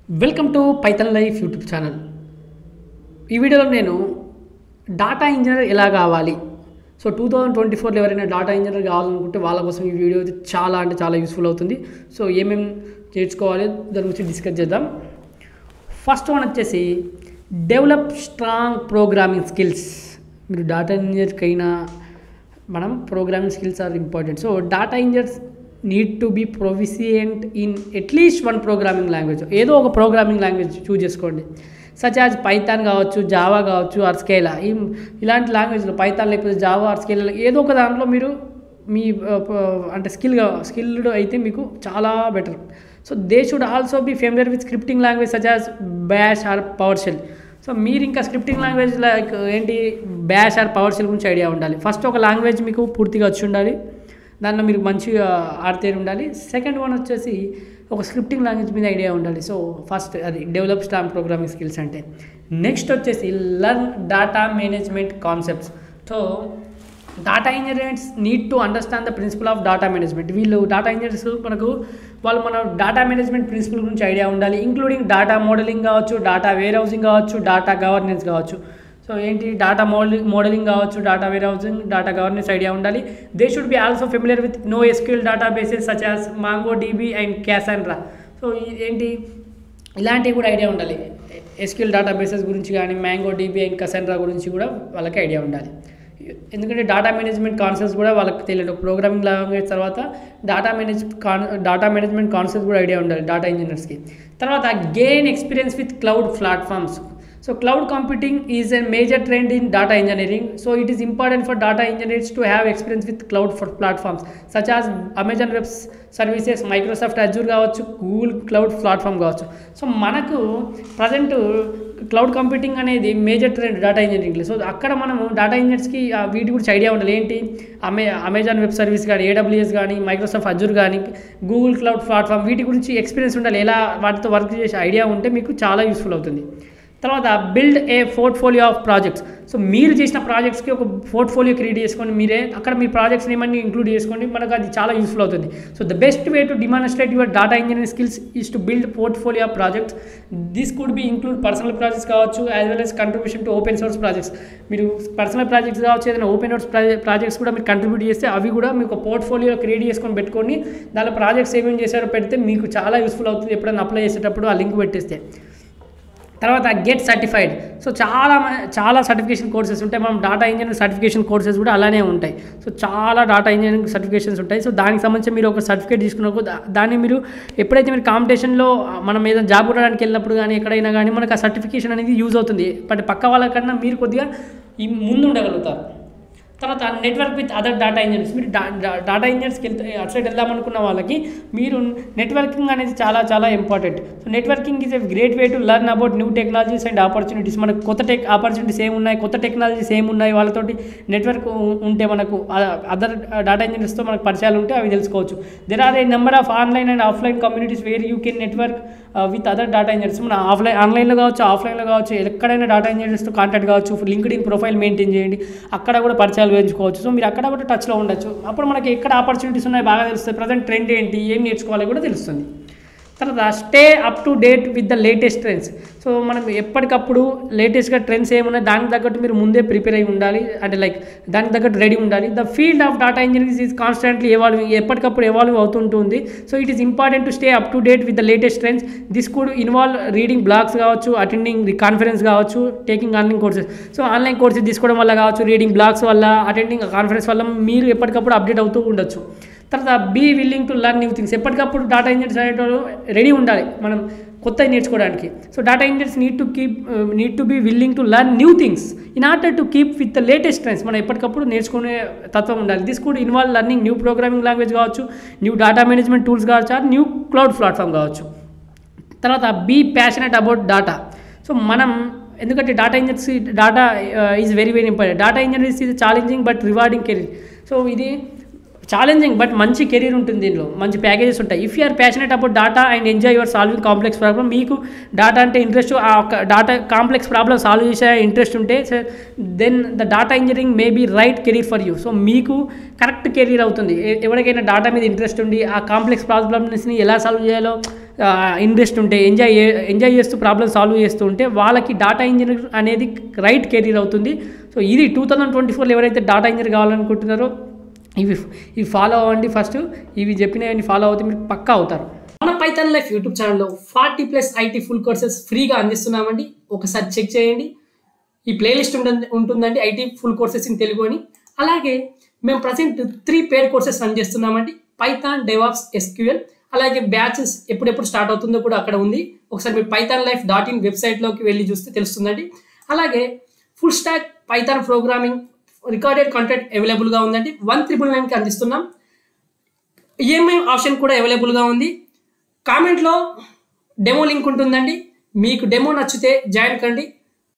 welcome to Python Life YouTube channel ఈ వీడియోలో నేను డాటా ఇంజనీర్ ఎలా కావాలి సో టూ థౌజండ్ ట్వంటీ ఫోర్లో ఎవరైనా డాటా ఇంజనీర్ కావాలనుకుంటే వాళ్ళ కోసం ఈ వీడియో అయితే చాలా అంటే చాలా యూస్ఫుల్ అవుతుంది సో ఏమేమి నేర్చుకోవాలి దాని గురించి డిస్కస్ చేద్దాం ఫస్ట్ వన్ వచ్చేసి డెవలప్ స్ట్రాంగ్ ప్రోగ్రామింగ్ స్కిల్స్ మీరు డాటా ఇంజనీర్కి అయినా మనం programming skills are important so data engineers need to be proficient in at least one programming language ఏదో ఒక ప్రోగ్రామింగ్ లాంగ్వేజ్ చూజ్ చేసుకోండి సచ్ యాజ్ పైథాన్ కావచ్చు జావా కావచ్చు ఆర్ స్కేలా ఈ ఇలాంటి లాంగ్వేజ్లో పైథాన్ లేకపోతే జావా ఆర్ స్కేలా ఏదో ఒక దాంట్లో మీరు మీ ఆ, ప- అంటే స్కిల్గా స్కిల్డ్ అయితే మీకు చాలా better so they should also be familiar with scripting language such as Bash or PowerShell so మీరు ఇంకా స్క్రిప్టింగ్ లాంగ్వేజ్ లైక్ ఏంటి బ్యాష్ ఆర్ పవర్ షెల్ గురించి ఐడియా ఉండాలి ఫస్ట్ ఒక లాంగ్వేజ్ మీకు పూర్తిగా వచ్చి ఉండాలి దానిలో మీరు మంచిగా ఆడితే ఉండాలి సెకండ్ వన్ వచ్చేసి ఒక స్క్రిప్టింగ్ లాంగ్వేజ్ మీద ఐడియా ఉండాలి సో ఫస్ట్ అది డెవలప్ స్టామ్ ప్రోగ్రామింగ్ స్కిల్స్ అంటే నెక్స్ట్ వచ్చేసి learn data management concepts so data engineers need to understand the principle of data management వీళ్ళు డాటా ఇంజనీర్స్ మనకు వాళ్ళు మన డాటా మేనేజ్మెంట్ ప్రిన్సిపల్ గురించి ఐడియా ఉండాలి ఇంక్లూడింగ్ డాటా మోడలింగ్ కావచ్చు డాటా వేర్ హౌసింగ్ కావచ్చు డాటా గవర్నెన్స్ కావచ్చు సో ఏంటి డాటా మోడలింగ్ మోడలింగ్ కావచ్చు data warehousing data governance idea ఉండాలి they should be also familiar with no SQL databases such as Mongo DB and Cassandra so ఈ- ఏంటి ఇలాంటివి కూడా idea ఉండాలి ఎస్క్యూఎల్ డేటా బేసెస్ గురించి కానీ మ్యాంగో డీబీ అండ్ కసెండ్రా గురించి కూడా వాళ్ళకి ఐడియా ఉండాలి ఎందుకంటే డేటా మేనేజ్మెంట్ కాన్సెప్ట్స్ కూడా వాళ్ళకి తెలియదు ప్రోగ్రామింగ్ లాంగ్వేజ్ తర్వాత డేటా మేనేజ్ కాన్ డేటా మేనేజ్మెంట్ కాన్సెప్ట్స్ కూడా ఐడియా ఉండాలి డేటా ఇంజనీర్స్కి తర్వాత gain experience with cloud platforms so cloud computing is a major trend in data engineering so it is important for data engineers to have experience with cloud for platforms such as amazon web services Microsoft Azure కావచ్చు Google cloud platform కావచ్చు so మనకు present cloud computing అనేది major trend data ఇంజనీరింగ్లో so అక్కడ మనము data ఇంజనీర్స్కి ఆ వీటి గురించి ఐడియా ఉండాలి ఏంటి అమే అమెజాన్ వెబ్ సర్వీస్ కానీ ఏడబ్ల్యూఎస్ కానీ మైక్రోసాఫ్ట్ అజూర్ కానీ గూగుల్ క్లౌడ్ ప్లాట్ఫామ్ వీటి గురించి ఎక్స్పీరియన్స్ ఉండాలి ఎలా వాటితో వర్క్ చేసే ఐడియా ఉంటే మీకు చాలా యూస్ఫుల్ అవుతుంది తర్వాత build a portfolio of projects so మీరు చేసిన ప్రాజెక్ట్స్కి ఒక పోర్ట్ఫోలియో క్రియేట్ చేసుకోండి మీరే అక్కడ మీ ప్రాజెక్ట్స్ ఏమన్నీ ఇంక్లూడ్ చేసుకోండి మనకు అది చాలా యూస్ఫుల్ అవుతుంది so the best way to demonstrate your data engineering skills is to build portfolio of projects this could be include personal projects కావచ్చు as well as contribution to open source projects మీరు personal projects కావచ్చు ఏదైనా open source projects కూడా మీరు contribute చేస్తే అవి కూడా మీకు ఒక పోర్ట్ఫోలియో క్రియేట్ చేసుకొని పెట్టుకొని దానిలో ప్రాజెక్ట్స్ ఏమేమి చేశారో పెడితే మీకు చాలా యూస్ఫుల్ అవుతుంది ఎప్పుడైనా అప్లై చేసేటప్పుడు ఆ లింక్ పెట్టేస్తే తర్వాత గెట్ సర్టిఫైడ్ సో చాలా మ- చాలా సర్టిఫికేషన్ కోర్సెస్ ఉంటాయి మనం డాటా ఇంజనీరింగ్ సర్టిఫికేషన్ కోర్సెస్ కూడా అలానే ఉంటాయి సో చాలా డాటా ఇంజనీరింగ్ సర్టిఫికేషన్స్ ఉంటాయి సో దానికి సంబంధించి మీరు ఒక సర్టిఫికేట్ తీసుకున్నప్పుడు దా- దాన్ని మీరు ఎప్పుడైతే మీరు కాంపిటీషన్లో మనం ఏదైనా జాబ్ కొట్టడానికి వెళ్ళినప్పుడు కానీ ఎక్కడైనా కానీ మనకు ఆ సర్టిఫికేషన్ అనేది యూజ్ అవుతుంది బట్ పక్క వాళ్ళకన్నా మీరు కొద్దిగా ఈ ముందు ఉండగలుగుతారు తర్వాత network with other data engineers మీరు డేటా ఇంజనీర్స్కి వెళ్తే అటు సైడ్ వెళ్దాం అనుకున్న వాళ్ళకి మీరు నెట్వర్కింగ్ అనేది చాలా చాలా important so networking is a great way to learn about new technologies and opportunities మనకు కొత్త టెక్ ఆపర్చునిటీస్ ఏమున్నాయి కొత్త టెక్నాలజీస్ ఏమున్నాయి వాళ్ళతోటి నెట్వర్క్ ఉంటే మనకు అదర్ డేటా ఇంజనీర్స్తో మనకు పరిచయాలు ఉంటే అవి తెలుసుకోవచ్చు there are a number of online and offline communities where you can network with other data engineers మన ఆఫ్లైన్ ఆన్లైన్లో కావచ్చు ఆఫ్లైన్లో కావచ్చు ఎక్కడైనా డేటా ఇంజనీర్స్తో కాంటాక్ట్ కావచ్చు లింక్డ్ ఇన్ ప్రొఫైల్ మెయింటైన్ చేయండి అక్కడ కూడా పరిచయాలు పెంచుకోవచ్చు సో మీరు అక్కడ కూడా టచ్లో ఉండొచ్చు అప్పుడు మనకి ఎక్కడ ఆపర్చునిటీస్ ఉన్నాయి బాగా తెలుస్తుంది ప్రజెంట్ ట్రెండ్ ఏంటి ఏం నేర్చుకోవాలి కూడా తెలుస్తుంది తర్వాత stay up to date with the latest trends so మనం ఎప్పటికప్పుడు లేటెస్ట్గా ట్రెండ్స్ ఏమున్నాయి దానికి తగ్గట్టు మీరు ముందే ప్రిపేర్ అయి ఉండాలి అంటే లైక్ దానికి తగ్గట్టు రెడీ ఉండాలి the field of data engineering is constantly evolving ఎప్పటికప్పుడు ఎవాల్వ్ అవుతుంటుంది so it is important to stay up to date with the latest trends this could involve reading blogs కావచ్చు అటెండింగ్ కాన్ఫరెన్స్ కావచ్చు taking online courses so online courses తీసుకోవడం వల్ల కావచ్చు reading blogs వల్ల attending conference వల్ల మీరు ఎప్పటికప్పుడు అప్డేట్ అవుతూ ఉండొచ్చు తర్వాత be willing to learn new things ఎప్పటికప్పుడు డేటా ఇంజనీర్స్ అనేటోళ్ళు రెడీ ఉండాలి మనం కొత్తవి నేర్చుకోవడానికి so data engineers need to keep need to be willing to learn new things in order to keep with the latest trends మనం ఎప్పటికప్పుడు నేర్చుకునే తత్వం ఉండాలి దిస్ కూడా involve learning new programming language కావచ్చు న్యూ డేటా మేనేజ్మెంట్ టూల్స్ కావచ్చు or new cloud platform కావచ్చు తర్వాత be passionate about data so మనం ఎందుకంటే data engineers data is very very important data engineers is challenging but rewarding career so ఇది challenging but మంచి career ఉంటుంది దీనిలో మంచి ప్యాకేజెస్ ఉంటాయి if you're passionate about data and enjoy your solving complex problem మీకు data అంటే interest ఆ ఒక డాటా కాంప్లెక్స్ ప్రాబ్లమ్ సాల్వ్ చేసే ఇంట్రెస్ట్ ఉంటే then the data engineering may be right career for you so మీకు కరెక్ట్ కెరీర్ అవుతుంది ఎ- ఎవరికైనా డాటా మీద ఇంట్రెస్ట్ ఉండి ఆ కాంప్లెక్స్ ప్రాబ్లమ్స్ని ఎలా సాల్వ్ చేయాలో ఇంట్రెస్ట్ ఉంటే ఎంజాయ్ ఎంజాయ్ చేస్తూ ప్రాబ్లమ్ సాల్వ్ చేస్తూ ఉంటే వాళ్ళకి డాటా ఇంజనీర్ అనేది రైట్ కెరీర్ అవుతుంది సో ఇది టూ థౌజండ్ ట్వంటీ ఫోర్లో ఎవరైతే డాటా ఇంజనీర్ కావాలనుకుంటున్నారో ఇవి ఇవి ఫాలో అవ్వండి ఫస్ట్ ఇవి చెప్పినవన్నీ ఫాలో అవుతే మీరు పక్కా అవుతారు మన పైథాన్ లైఫ్ యూట్యూబ్ ఛానల్లో forty plus IT full courses ఫ్రీగా అందిస్తున్నామండి ఒకసారి చెక్ చేయండి ఈ ప్లేలిస్ట్ ఉంటుంది ఉంటుందండి IT full courses in Telugu అని అలాగే మేము present three paid courses run చేస్తున్నామండి పైథాన్ డెవాప్స్ ఎస్క్యూఎల్ అలాగే బ్యాచెస్ ఎప్పుడెప్పుడు స్టార్ట్ అవుతుందో కూడా అక్కడ ఉంది ఒకసారి మీరు పైథాన్ లైఫ్ డాట్ ఇన్ వెబ్సైట్లోకి వెళ్ళి చూస్తే తెలుస్తుందండి అలాగే full stack Python programming recorded content అవైలబుల్గా ఉందండి వన్ త్రిబుల్ నైన్కి అందిస్తున్నాం ఈఎంఐ ఆప్షన్ కూడా అవైలబుల్గా ఉంది కామెంట్లో డెమో లింక్ ఉంటుందండి మీకు డెమో నచ్చితే జాయిన్ కండి